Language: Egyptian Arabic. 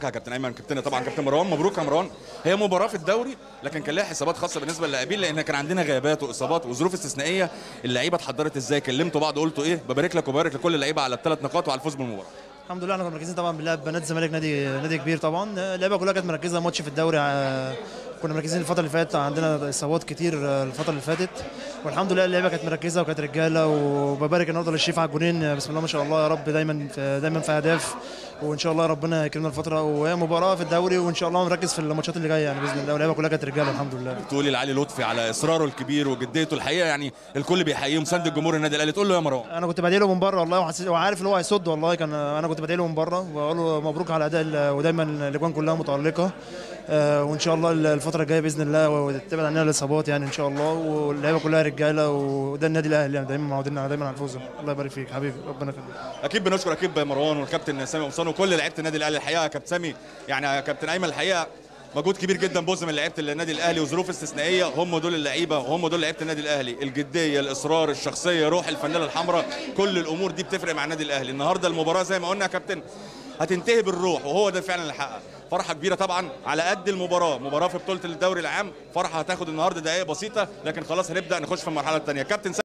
يا كابتن ايمن كابتن طبعا كابتن مروان مبروك يا مروان هي مباراه في الدوري لكن كان لها حسابات خاصه بالنسبه للاعبين لان كان عندنا غيابات واصابات وظروف استثنائيه اللعيبه اتحضرت ازاي كلمتوا بعض قلتوا ايه ببارك لك وبارك لكل اللعيبه على الثلاث نقاط وعلى الفوز بالمباراه الحمد لله احنا كنا مركزين طبعا بنلعب بنات الزمالك نادي نادي كبير طبعا اللعيبه كلها كانت مركزه ماتش في الدوري ع- كنا مركزين الفتره اللي فاتت عندنا اصابات كتير الفتره اللي فاتت والحمد لله اللعيبه كانت مركزه وكانت رجاله وببارك النهارده للشريف على الجونين بسم الله ما شاء الله يا رب دايما في دايما في اهداف وان شاء الله ربنا يكرمنا الفتره وهي مباراه في الدوري وان شاء الله نركز في الماتشات اللي جايه يعني باذن الله واللعيبه كلها كانت رجاله الحمد لله تقولي لعلي لطفي على اصراره الكبير وجديته الحقيقه يعني الكل بيحييه مساند الجمهور النادي الاهلي تقول له يا مروان انا كنت بدعي له من بره والله وحسيت وعارف ان هو هيصد والله كان انا كنت بدعي له من بره وبقول له مبروك على اداء ال- ودايما الاجوان كلها متالقه آه، وان شاء الله الفتره الجايه باذن الله وتبعد عننا الاصابات يعني ان شاء الله واللعيبه كلها رجاله وده النادي الاهلي يعني دايما معودين دايما على الفوز الله يبارك فيك حبيبي ربنا يخليك اكيد بنشكر اكيد مروان والكابتن سامي قمصان وكل لعيبه النادي الاهلي الحقيقه يا كابتن سامي يعني يا كابتن ايمن الحقيقه مجهود كبير جدا بوز من لعيبه النادي الاهلي وظروف استثنائيه هم دول اللعيبه وهم دول لعيبه النادي الاهلي الجديه الاصرار الشخصيه روح الفانيله الحمراء كل الامور دي بتفرق مع النادي الاهلي النهارده المباراه زي ما قلنا يا كابتن هتنتهي بالروح وهو ده فعلا اللي حقق فرحه كبيره طبعا على قد المباراه مباراه في بطوله الدوري العام فرحه هتاخد النهارده دقائق بسيطه لكن خلاص هنبدا نخش في المرحله الثانيه كابتن